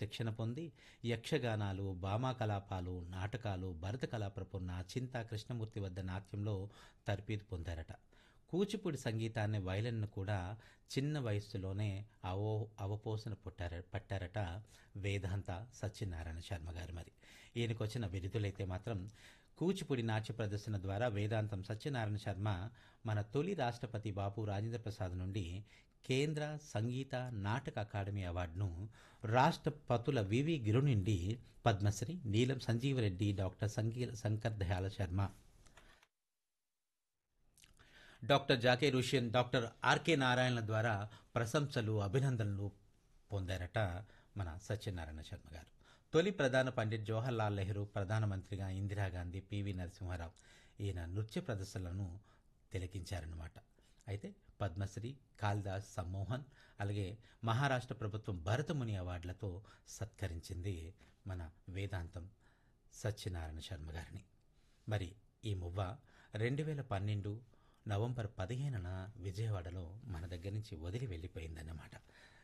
శిక్షణ పొంది యక్షగానాలు భామాకలాపాలు నాటకాలు భరత కళాప్రపూర్ణ చింతా కృష్ణమూర్తి వద్ద నాట్యంలో తర్పీదు పొందారట కూచిపూడి సంగీతాన్ని వైలన్ను కూడా చిన్న వయస్సులోనే అవో అవపోసన పుట్టార పట్టారట వేదాంత సత్యనారాయణ శర్మ గారు మరి ఈయనకొచ్చిన బిరుదులైతే మాత్రం కూచిపూడి నాట్య ప్రదర్శన ద్వారా వేదాంతం సత్యనారాయణ శర్మ మన తొలి రాష్ట్రపతి బాపు రాజేంద్ర ప్రసాద్ నుండి కేంద్ర సంగీత నాటక అకాడమీ అవార్డును రాష్ట్రపతుల వివి గిరు నుండి పద్మశ్రీ నీలం సంజీవరెడ్డి డాక్టర్ సంగీ శంకర్ దయాల శర్మ డాక్టర్ జాకే రుషియన్ డాక్టర్ ఆర్కే నారాయణ ద్వారా ప్రశంసలు అభినందనలు పొందారట మన సత్యనారాయణ శర్మ గారు తొలి ప్రధాన పండిట్ జవహర్లాల్ నెహ్రూ ప్రధానమంత్రిగా ఇందిరాగాంధీ పివి నరసింహారావు ఈయన నృత్య ప్రదర్శనలను తిలకించారన్నమాట అయితే పద్మశ్రీ కాళిదాస్ సమ్మోహన్ అలాగే మహారాష్ట్ర ప్రభుత్వం భరతముని అవార్డులతో సత్కరించింది మన వేదాంతం సత్యనారాయణ శర్మ గారిని మరి ఈ మువ్వ రెండు వేల పన్నెండు నవంబర్ పదిహేనున విజయవాడలో మన దగ్గర నుంచి వదిలి వెళ్ళిపోయిందన్నమాట